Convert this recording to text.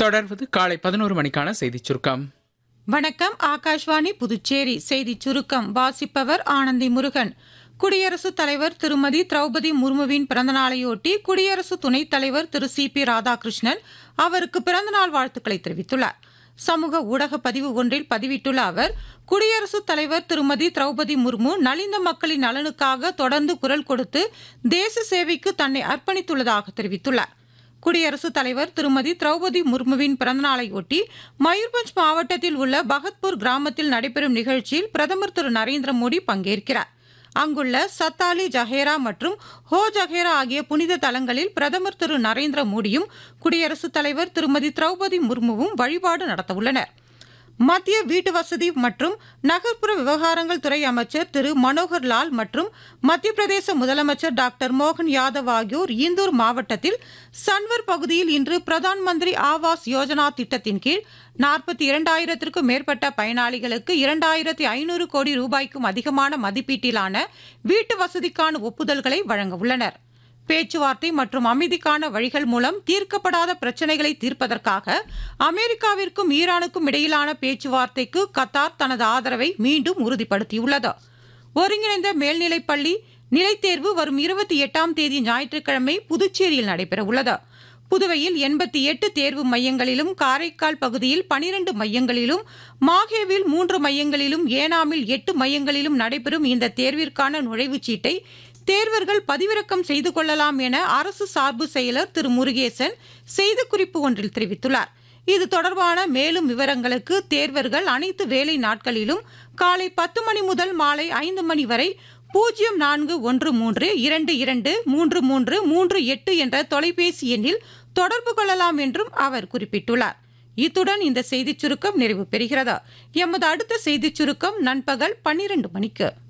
தொடர்வது காலை பதினோரு மணிக்கான செய்திச் சுருக்கம் வணக்கம் ஆகாஷ்வாணி புதுச்சேரி செய்திச் சுருக்கம் வாசிப்பவர் ஆனந்தி முருகன் குடியரசுத் தலைவர் திருமதி திரௌபதி முர்முவின் பிறந்தநாளையொட்டி குடியரசு துணைத் தலைவர் திரு சி பி ராதாகிருஷ்ணன் அவருக்கு பிறந்தநாள் வாழ்த்துக்களை தெரிவித்துள்ளார் சமூக ஊடக பதிவு ஒன்றில் பதிவிட்டுள்ள அவர் குடியரசுத் தலைவர் திருமதி திரௌபதி முர்மு நலிந்த மக்களின் நலனுக்காக தொடர்ந்து குரல் கொடுத்து தேச சேவைக்கு தன்னை அர்ப்பணித்துள்ளதாக தெரிவித்துள்ளார் குடியரசுத் தலைவர் திருமதி திரௌபதி முர்முவின் பிறந்தநாளையொட்டி மயூர்பஞ்ச் மாவட்டத்தில் உள்ள பகத்பூர் கிராமத்தில் நடைபெறும் நிகழ்ச்சியில் பிரதமர் திரு நரேந்திர மோடி பங்கேற்கிறார் அங்குள்ள சத்தாலி ஜஹேரா மற்றும் ஹோ ஜஹேரா ஆகிய புனித தலங்களில் பிரதமர் திரு நரேந்திர மோடியும் குடியரசுத் தலைவர் திருமதி திரௌபதி முர்முவும் வழிபாடு நடத்தவுள்ளனர் மத்திய வீட்டு வசதி மற்றும் நகர்ப்புற விவகாரங்கள் துறை அமைச்சர் திரு மனோகர் லால் மற்றும் மத்திய பிரதேச முதலமைச்சர் டாக்டர் மோகன் யாதவ் ஆகியோர் இந்தூர் மாவட்டத்தில் சன்வர் பகுதியில் இன்று பிரதான் மந்திரி ஆவாஸ் யோஜனா திட்டத்தின் கீழ் நாற்பத்தி இரண்டாயிரத்திற்கும் மேற்பட்ட பயனாளிகளுக்கு இரண்டாயிரத்தி ஐநூறு கோடி ரூபாய்க்கும் அதிகமான மதிப்பீட்டிலான வீட்டு வசதிக்கான ஒப்புதல்களை வழங்க உள்ளனர் பேச்சுவார்த்தை மற்றும் அமைதிக்கான வழிகள் மூலம் தீர்க்கப்படாத பிரச்சினைகளை தீர்ப்பதற்காக அமெரிக்காவிற்கும் ஈரானுக்கும் இடையிலான பேச்சுவார்த்தைக்கு கத்தார் தனது ஆதரவை மீண்டும் உறுதிப்படுத்தியுள்ளது ஒருங்கிணைந்த மேல்நிலைப் பள்ளி நிலைத்தேர்வு வரும் இருபத்தி எட்டாம் தேதி ஞாயிற்றுக்கிழமை புதுச்சேரியில் நடைபெறவுள்ளது புதுவையில் எண்பத்தி எட்டு தேர்வு மையங்களிலும் காரைக்கால் பகுதியில் பனிரண்டு மையங்களிலும் மாஹேவில் மூன்று மையங்களிலும் ஏனாமில் எட்டு மையங்களிலும் நடைபெறும் இந்த தேர்விற்கான நுழைவுச் சீட்டை தேர்வர்கள் பதிவிறக்கம் செய்து கொள்ளலாம் என அரசு சார்பு செயலர் திரு முருகேசன் செய்திக்குறிப்பு ஒன்றில் தெரிவித்துள்ளார் இது தொடர்பான மேலும் விவரங்களுக்கு தேர்வர்கள் அனைத்து வேலை நாட்களிலும் காலை பத்து மணி முதல் மாலை ஐந்து மணி வரை பூஜ்ஜியம் நான்கு ஒன்று மூன்று இரண்டு இரண்டு மூன்று மூன்று மூன்று எட்டு என்ற தொலைபேசி எண்ணில் தொடர்பு கொள்ளலாம் என்றும் அவர் குறிப்பிட்டுள்ளார் இத்துடன் இந்த செய்திச் சுருக்கம் நிறைவு பெறுகிறது எமது அடுத்த செய்திச் சுருக்கம் நண்பகல் பன்னிரண்டு மணிக்கு